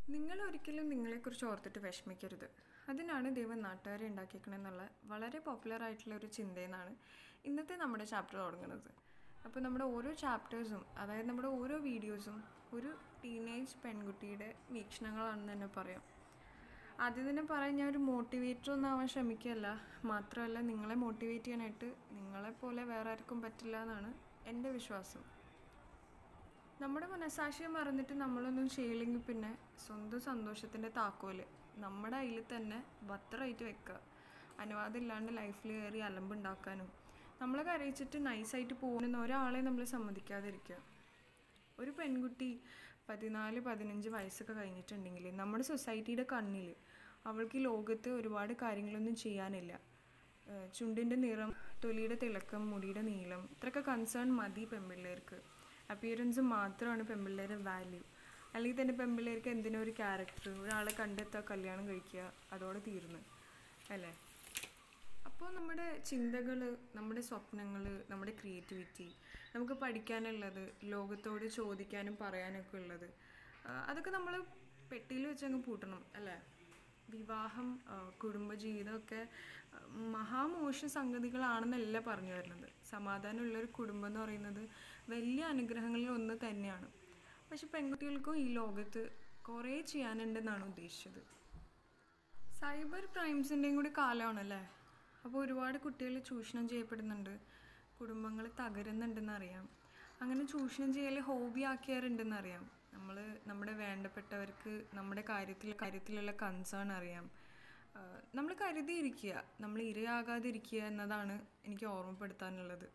നിങ്ങൾ ഒരിക്കലും നിങ്ങളെക്കുറിച്ച് ഓർത്തിട്ട് വിഷമിക്കരുത് അതിനാണ് ദൈവം നാട്ടുകാരെ ഉണ്ടാക്കിയേക്കണമെന്നുള്ള വളരെ പോപ്പുലർ ആയിട്ടുള്ള ഒരു ചിന്തയെന്നാണ് ഇന്നത്തെ നമ്മുടെ ചാപ്റ്റർ തുടങ്ങുന്നത് അപ്പോൾ നമ്മുടെ ഓരോ ചാപ്റ്റേഴ്സും അതായത് നമ്മുടെ ഓരോ വീഡിയോസും ഒരു ടീനേജ് പെൺകുട്ടിയുടെ വീക്ഷണങ്ങളാണെന്ന് തന്നെ പറയാം ആദ്യം തന്നെ പറയാൻ ഞാൻ ഒരു മോട്ടിവേറ്റർ ഒന്നും ആവാൻ ശ്രമിക്കുകയല്ല മാത്രമല്ല നിങ്ങളെ മോട്ടിവേറ്റ് ചെയ്യാനായിട്ട് നിങ്ങളെപ്പോലെ വേറെ ആർക്കും പറ്റില്ല എന്നാണ് എൻ്റെ വിശ്വാസം നമ്മുടെ മനസാക്ഷിയെ മറന്നിട്ട് നമ്മളൊന്നും ചെയ്യില്ലെങ്കിൽ പിന്നെ സ്വന്തം സന്തോഷത്തിൻ്റെ താക്കോല് നമ്മുടെ കയ്യിൽ തന്നെ ഭദ്രമായിട്ട് വെക്കുക അനുവാദം ഇല്ലാണ്ട് ലൈഫിൽ കയറി അലമ്പുണ്ടാക്കാനും നമ്മളെ കരയിച്ചിട്ട് നൈസായിട്ട് പോകുന്ന ഒരാളെ നമ്മൾ സമ്മതിക്കാതിരിക്കുക ഒരു പെൺകുട്ടി പതിനാല് പതിനഞ്ച് വയസ്സൊക്കെ കഴിഞ്ഞിട്ടുണ്ടെങ്കിൽ നമ്മുടെ സൊസൈറ്റിയുടെ കണ്ണിൽ അവൾക്ക് ഈ ലോകത്ത് ഒരുപാട് കാര്യങ്ങളൊന്നും ചെയ്യാനില്ല ഏഹ് ചുണ്ടിൻ്റെ നിറം തൊലിയുടെ തിളക്കം മുടിയുടെ നീളം ഇത്രയൊക്കെ കൺസേൺ മതി പെൺപിള്ളേർക്ക് അപ്പിയറൻസ് മാത്രമാണ് പെൺപിള്ളേരുടെ വാല്യൂ അല്ലെങ്കിൽ തന്നെ പെൺപിള്ളേർക്ക് എന്തിനും ഒരു ക്യാരക്ടർ ഒരാളെ കണ്ടെത്തുക കല്യാണം കഴിക്കുക അതോടെ തീർന്നു അല്ലേ അപ്പോൾ നമ്മുടെ ചിന്തകൾ നമ്മുടെ സ്വപ്നങ്ങൾ നമ്മുടെ ക്രിയേറ്റിവിറ്റി നമുക്ക് പഠിക്കാനുള്ളത് ലോകത്തോട് ചോദിക്കാനും പറയാനൊക്കെ ഉള്ളത് ആ, അതൊക്കെ നമ്മൾ പെട്ടിയിൽ വെച്ച് അങ്ങ് പൂട്ടണം അല്ലേ വിവാഹം ആ, കുടുംബജീവിതമൊക്കെ ആ, മഹാമോശ സംഗതികളാണെന്നല്ല പറഞ്ഞു വരുന്നത് സമാധാനമുള്ളൊരു കുടുംബം എന്ന് പറയുന്നത് വലിയ അനുഗ്രഹങ്ങളിൽ ഒന്ന് തന്നെയാണ് പക്ഷെ പെൺകുട്ടികൾക്കും ഈ ലോകത്ത് കുറേ ചെയ്യാനുണ്ടെന്നാണ് ഉദ്ദേശിച്ചത് സൈബർ ക്രൈംസിൻ്റെയും കൂടി കാലമാണല്ലേ അപ്പോൾ ഒരുപാട് കുട്ടികൾ ചൂഷണം ചെയ്യപ്പെടുന്നുണ്ട് കുടുംബങ്ങൾ തകരുന്നുണ്ടെന്ന് അറിയാം അങ്ങനെ ചൂഷണം ചെയ്യൽ ഹോബി ആക്കിയാറുണ്ടെന്ന് അറിയാം നമ്മൾ നമ്മുടെ വേണ്ടപ്പെട്ടവർക്ക് നമ്മുടെ കാര്യത്തിൽ കാര്യത്തിലുള്ള കൺസേൺ അറിയാം നമ്മൾ കരുതിയിരിക്കുക നമ്മൾ ഇരയാകാതിരിക്കുക എന്നതാണ് എനിക്ക് ഓർമ്മപ്പെടുത്താനുള്ളത്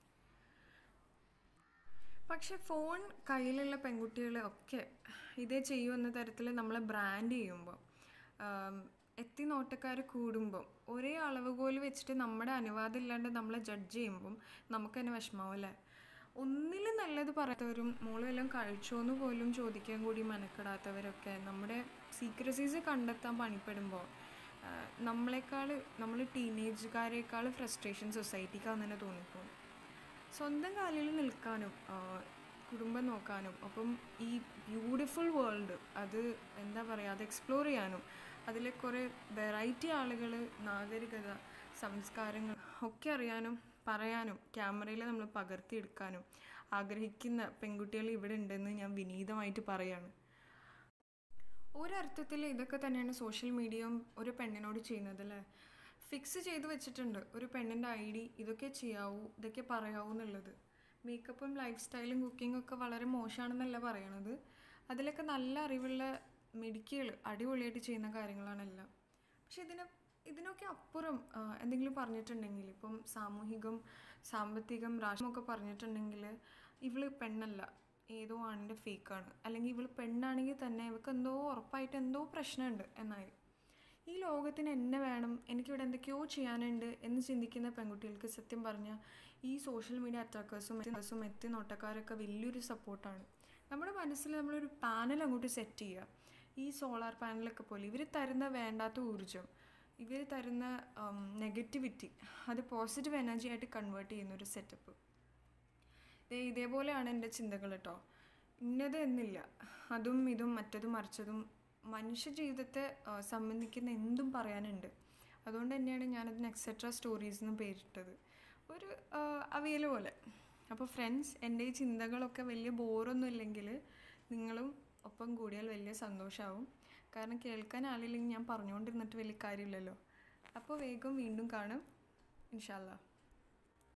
പക്ഷെ ഫോൺ കയ്യിലുള്ള പെൺകുട്ടികളെ ഒക്കെ ഇതേ ചെയ്യുമെന്ന തരത്തിൽ നമ്മളെ ബ്രാൻഡ് ചെയ്യുമ്പോൾ എത്തി നോട്ടക്കാർ കൂടുമ്പം ഒരേ അളവുകോൽ വെച്ചിട്ട് നമ്മുടെ അനുവാദം ഇല്ലാണ്ട് നമ്മളെ ജഡ്ജ് ചെയ്യുമ്പം നമുക്ക് തന്നെ വിഷമാവും അല്ലേ ഒന്നിലും നല്ലത് പറയാത്തവരും മോള് വല്ലതും കഴിച്ചോന്ന് പോലും ചോദിക്കാൻ കൂടി മെനക്കെടാത്തവരൊക്കെ നമ്മുടെ സീക്രസീസ് കണ്ടെത്താൻ പണിപ്പെടുമ്പോൾ നമ്മളെക്കാൾ നമ്മൾ ടീനേജുകാരേക്കാൾ ഫ്രസ്ട്രേഷൻ സൊസൈറ്റിക്കാന്ന് തന്നെ തോന്നിപ്പോകും സ്വന്തം കാലിൽ നിൽക്കാനും ആ, കുടുംബം നോക്കാനും ഒപ്പം ഈ ബ്യൂട്ടിഫുൾ വേൾഡ് അത് എന്താ പറയുക അത് എക്സ്പ്ലോർ ചെയ്യാനും അതിലെ കുറേ വെറൈറ്റി ആളുകൾ നാഗരികത സംസ്കാരങ്ങൾ ഒക്കെ അറിയാനും പറയാനും ക്യാമറയിൽ നമ്മൾ പകർത്തിയെടുക്കാനും ആഗ്രഹിക്കുന്ന പെൺകുട്ടികൾ ഇവിടെ ഉണ്ടെന്ന് ഞാൻ വിനീതമായിട്ട് പറയാണ് ഒരർത്ഥത്തിൽ ഇതൊക്കെ തന്നെയാണ് സോഷ്യൽ മീഡിയയും ഒരു പെണ്ണിനോട് ചെയ്യുന്നത് അല്ലേ ഫിക്സ് ചെയ്ത് വെച്ചിട്ടുണ്ട് ഒരു പെണ്ണിൻ്റെ ഐ ഡി ഇതൊക്കെ ചെയ്യാവൂ ഇതൊക്കെ പറയാവൂ എന്നുള്ളത് മേക്കപ്പും ലൈഫ് സ്റ്റൈലും കുക്കിങ്ങും ഒക്കെ വളരെ മോശമാണെന്നല്ല പറയണത് അതിലൊക്കെ നല്ല അറിവുള്ള മെഡിക്കുകൾ അടിപൊളിയായിട്ട് ചെയ്യുന്ന കാര്യങ്ങളാണെല്ലാം പക്ഷെ ഇതിന് ഇതിനൊക്കെ അപ്പുറം ആ, എന്തെങ്കിലും പറഞ്ഞിട്ടുണ്ടെങ്കിൽ ഇപ്പം സാമൂഹികം സാമ്പത്തികം രാഷ്ട്രീയമൊക്കെ പറഞ്ഞിട്ടുണ്ടെങ്കിൽ ഇവള് പെണ്ണല്ല ഏതോ ആണിൻ്റെ ഫേക്കാണ് അല്ലെങ്കിൽ ഇവള് പെണ്ണാണെങ്കിൽ തന്നെ ഇവൾക്ക് എന്തോ ഉറപ്പായിട്ട് എന്തോ പ്രശ്നമുണ്ട് എന്നായി ഈ ലോകത്തിന് എന്നെ വേണം എനിക്കിവിടെ എന്തൊക്കെയോ ചെയ്യാനുണ്ട് എന്ന് ചിന്തിക്കുന്ന പെൺകുട്ടികൾക്ക് സത്യം പറഞ്ഞാൽ ഈ സോഷ്യൽ മീഡിയ അറ്റാക്കേഴ്സും എത്തും എത്തി നോട്ടക്കാരൊക്കെ വലിയൊരു സപ്പോർട്ടാണ് നമ്മുടെ മനസ്സിൽ നമ്മളൊരു പാനൽ അങ്ങോട്ട് സെറ്റ് ചെയ്യുക ഈ സോളാർ പാനലൊക്കെ പോലെ ഇവർ തരുന്ന വേണ്ടാത്ത ഊർജം ഇവർ തരുന്ന നെഗറ്റിവിറ്റി അത് പോസിറ്റീവ് എനർജി ആയിട്ട് കൺവേർട്ട് ചെയ്യുന്ന ഒരു സെറ്റപ്പ് ദേ ഇതേപോലെയാണ് എൻ്റെ ചിന്തകൾ കേട്ടോ ഇന്നത് എന്നില്ല അതും ഇതും മറ്റതും മറിച്ചതും മനുഷ്യ ജീവിതത്തെ ആ, സംബന്ധിക്കുന്ന എന്തും പറയാനുണ്ട് അതുകൊണ്ട് തന്നെയാണ് ഞാനതിന് എക്സെട്ര സ്റ്റോറീസ് എന്ന് പേരിട്ടത് ഒരു അവിയൽ പോലെ അപ്പോൾ ഫ്രണ്ട്സ് എൻ്റെ ഈ ചിന്തകളൊക്കെ വലിയ ബോറൊന്നും ഇല്ലെങ്കിൽ നിങ്ങളും ഒപ്പം കൂടിയാൽ വലിയ സന്തോഷമാവും കാരണം കേൾക്കാൻ ആളില്ലെങ്കിൽ ഞാൻ പറഞ്ഞുകൊണ്ടിരുന്നിട്ട് വലിയ കാര്യമില്ലല്ലോ അപ്പോൾ വേഗം വീണ്ടും കാണും ഇൻഷാല്ലാ